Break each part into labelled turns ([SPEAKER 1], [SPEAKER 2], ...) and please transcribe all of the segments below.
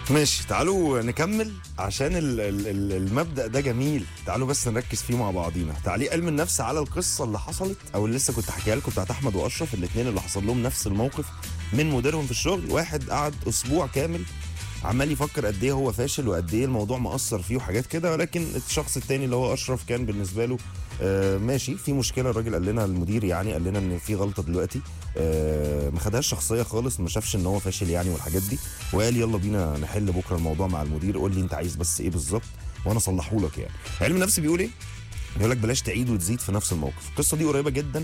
[SPEAKER 1] ماشي تعالوا نكمل عشان ال ال ال المبدا ده جميل تعالوا بس نركز فيه مع بعضينا تعليق علم النفس على القصه اللي حصلت او اللي لسه كنت حكيها لكم بتاعت احمد واشرف الاثنين اللي حصل لهم نفس الموقف من مديرهم في الشغل واحد قعد اسبوع كامل عمال يفكر قد ايه هو فاشل وقد ايه الموضوع مأثر فيه وحاجات كده ولكن الشخص التاني اللي هو اشرف كان بالنسبه له آه ماشي في مشكله الراجل قال لنا المدير يعني قال لنا ان في غلطه دلوقتي آه ما خدهاش شخصيه خالص ما شافش ان هو فاشل يعني والحاجات دي وقال يلا بينا نحل بكره الموضوع مع المدير قول لي انت عايز بس ايه بالظبط وانا اصلحه لك يعني علم النفس بيقول ايه بيقول لك بلاش تعيد وتزيد في نفس الموقف القصه دي قريبه جدا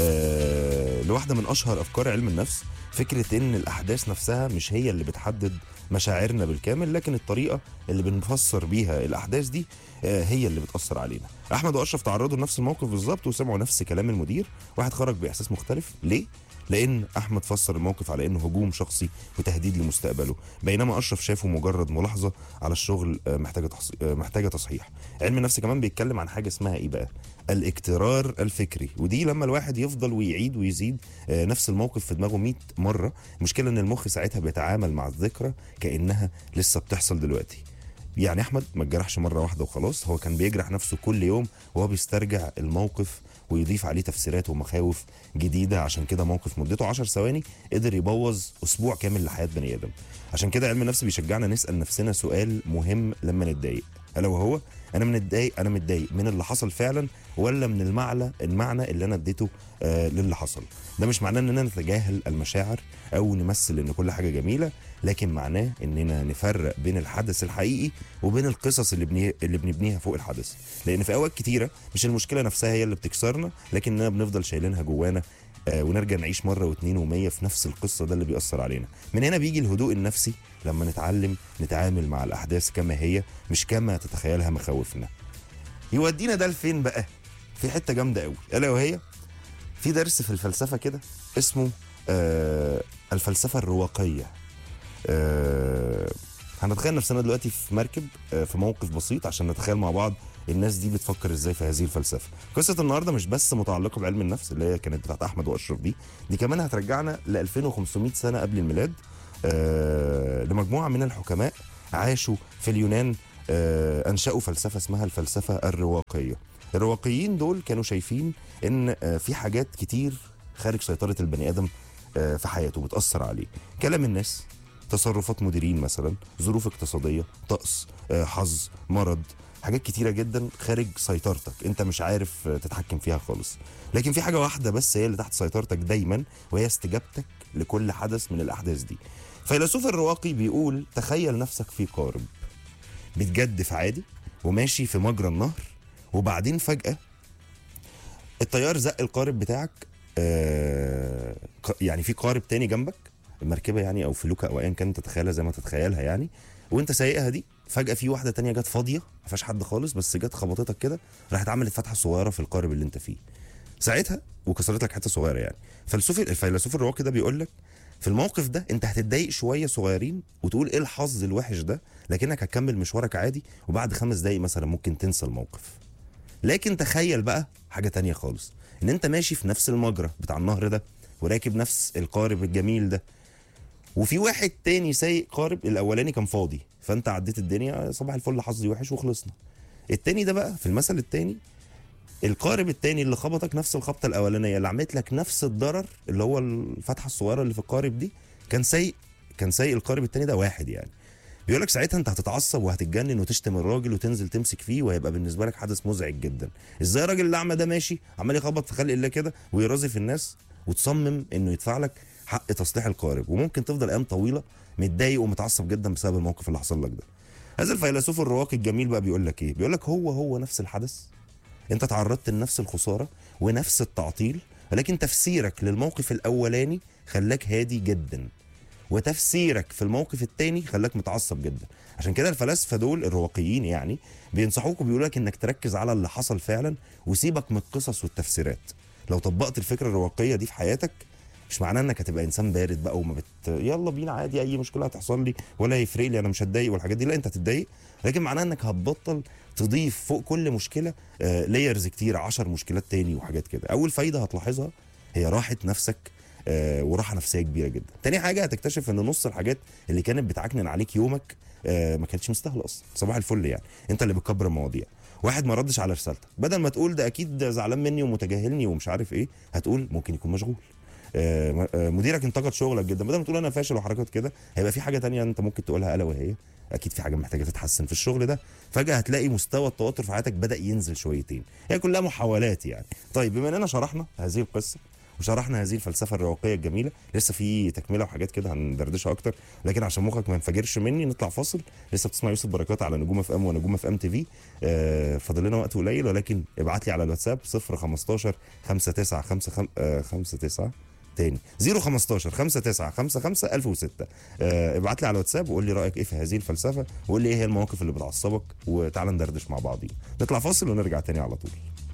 [SPEAKER 1] آه لواحده من اشهر افكار علم النفس فكره ان الاحداث نفسها مش هي اللي بتحدد مشاعرنا بالكامل لكن الطريقه اللي بنفسر بيها الاحداث دي آه، هي اللي بتاثر علينا احمد واشرف تعرضوا لنفس الموقف بالظبط وسمعوا نفس كلام المدير واحد خرج باحساس مختلف ليه لان احمد فسر الموقف على انه هجوم شخصي وتهديد لمستقبله بينما اشرف شافه مجرد ملاحظه على الشغل آه، محتاجه تص... آه، محتاجه تصحيح علم النفس كمان بيتكلم عن حاجه اسمها ايه بقى الاكترار الفكري ودي لما الواحد يفضل ويعيد ويزيد آه، نفس الموقف في دماغه 100 مره المشكله ان المخ ساعتها بيتعامل مع الذكرى كانها لسه بتحصل دلوقتي يعني احمد ما اتجرحش مره واحده وخلاص هو كان بيجرح نفسه كل يوم وهو بيسترجع الموقف ويضيف عليه تفسيرات ومخاوف جديده عشان كده موقف مدته 10 ثواني قدر يبوظ اسبوع كامل لحياه بني ادم عشان كده علم النفس بيشجعنا نسال نفسنا سؤال مهم لما نتضايق الا وهو انا متضايق انا متضايق من اللي حصل فعلا ولا من المعنى المعنى اللي انا اديته آه للي حصل ده مش معناه اننا نتجاهل المشاعر او نمثل ان كل حاجه جميله لكن معناه اننا نفرق بين الحدث الحقيقي وبين القصص اللي بني... اللي بنبنيها فوق الحدث لان في اوقات كتيره مش المشكله نفسها هي اللي بتكسرنا لكننا بنفضل شايلينها جوانا آه، ونرجع نعيش مره واثنين ومية في نفس القصه ده اللي بيأثر علينا من هنا بيجي الهدوء النفسي لما نتعلم نتعامل مع الاحداث كما هي مش كما تتخيلها مخاوفنا يودينا ده لفين بقى في حته جامده قوي الا وهي في درس في الفلسفه كده اسمه آه الفلسفه الرواقيه آه هنتخيل نفسنا دلوقتي في مركب آه في موقف بسيط عشان نتخيل مع بعض الناس دي بتفكر ازاي في هذه الفلسفه قصه النهارده مش بس متعلقه بعلم النفس اللي هي كانت بتاعت احمد واشرف دي دي كمان هترجعنا ل 2500 سنه قبل الميلاد آه لمجموعه من الحكماء عاشوا في اليونان آه انشأوا فلسفه اسمها الفلسفه الرواقيه الرواقيين دول كانوا شايفين ان آه في حاجات كتير خارج سيطره البني ادم آه في حياته بتاثر عليه كلام الناس تصرفات مديرين مثلا ظروف اقتصاديه طقس آه، حظ مرض حاجات كتيره جدا خارج سيطرتك انت مش عارف آه، تتحكم فيها خالص لكن في حاجه واحده بس هي اللي تحت سيطرتك دايما وهي استجابتك لكل حدث من الاحداث دي فيلسوف الرواقي بيقول تخيل نفسك في قارب بتجدف عادي وماشي في مجرى النهر وبعدين فجاه التيار زق القارب بتاعك آه ق- يعني في قارب تاني جنبك المركبه يعني او فلوكه او ايا كان تتخيلها زي ما تتخيلها يعني وانت سايقها دي فجاه في واحده تانية جت فاضيه ما فيهاش حد خالص بس جت خبطتك كده راحت عملت فتحه صغيره في القارب اللي انت فيه ساعتها وكسرت لك حته صغيره يعني فلسوف الفيلسوف الرواقي ده بيقول لك في الموقف ده انت هتتضايق شويه صغيرين وتقول ايه الحظ الوحش ده لكنك هتكمل مشوارك عادي وبعد خمس دقايق مثلا ممكن تنسى الموقف لكن تخيل بقى حاجه تانية خالص ان انت ماشي في نفس المجرى بتاع النهر ده وراكب نفس القارب الجميل ده وفي واحد تاني سايق قارب الاولاني كان فاضي فانت عديت الدنيا صباح الفل حظي وحش وخلصنا التاني ده بقى في المثل التاني القارب التاني اللي خبطك نفس الخبطه الاولانيه اللي عملت لك نفس الضرر اللي هو الفتحه الصغيره اللي في القارب دي كان سايق كان سايق القارب التاني ده واحد يعني بيقول لك ساعتها انت هتتعصب وهتتجنن وتشتم الراجل وتنزل تمسك فيه وهيبقى بالنسبه لك حدث مزعج جدا ازاي الراجل الاعمى ده ماشي عمال يخبط في خلق الله كده ويرازي في الناس وتصمم انه يدفع لك حق تصليح القارب وممكن تفضل ايام طويله متضايق ومتعصب جدا بسبب الموقف اللي حصل لك ده هذا الفيلسوف الرواقي الجميل بقى بيقول لك ايه بيقول لك هو هو نفس الحدث انت تعرضت لنفس الخساره ونفس التعطيل ولكن تفسيرك للموقف الاولاني خلاك هادي جدا وتفسيرك في الموقف التاني خلاك متعصب جدا عشان كده الفلاسفه دول الرواقيين يعني بينصحوك وبيقولوا لك انك تركز على اللي حصل فعلا وسيبك من القصص والتفسيرات لو طبقت الفكره الرواقيه دي في حياتك مش معناه انك هتبقى انسان بارد بقى وما بت يلا بينا عادي اي مشكله هتحصل لي ولا هيفرق لي انا مش هتضايق والحاجات دي لا انت هتتضايق لكن معناه انك هتبطل تضيف فوق كل مشكله لايرز كتير 10 مشكلات تاني وحاجات كده اول فايده هتلاحظها هي راحه نفسك آه وراحه نفسيه كبيره جدا تاني حاجه هتكتشف ان نص الحاجات اللي كانت بتعكنن عليك يومك آه ما كانتش مستاهله اصلا صباح الفل يعني انت اللي بتكبر المواضيع واحد ما ردش على رسالتك بدل ما تقول ده اكيد ده زعلان مني ومتجاهلني ومش عارف ايه هتقول ممكن يكون مشغول آه، آه، مديرك انتقد شغلك جدا بدل ما تقول انا فاشل وحركات كده هيبقى في حاجه تانية انت ممكن تقولها الا وهي اكيد في حاجه محتاجه تتحسن في الشغل ده فجاه هتلاقي مستوى التوتر في حياتك بدا ينزل شويتين هي كلها محاولات يعني طيب بما اننا شرحنا هذه القصه وشرحنا هذه الفلسفه الرواقيه الجميله لسه في تكمله وحاجات كده هندردشها اكتر لكن عشان مخك ما ينفجرش مني نطلع فاصل لسه بتسمع يوسف بركات على نجوم اف ام ونجوم اف ام تي في آه فاضل لنا وقت قليل ولكن ابعت لي على الواتساب 015 59 59 تاني 015 59 55 1006 آه ابعت لي على الواتساب وقول لي رايك ايه في هذه الفلسفه وقول لي ايه هي المواقف اللي بتعصبك وتعالى ندردش مع بعضين نطلع فاصل ونرجع تاني على طول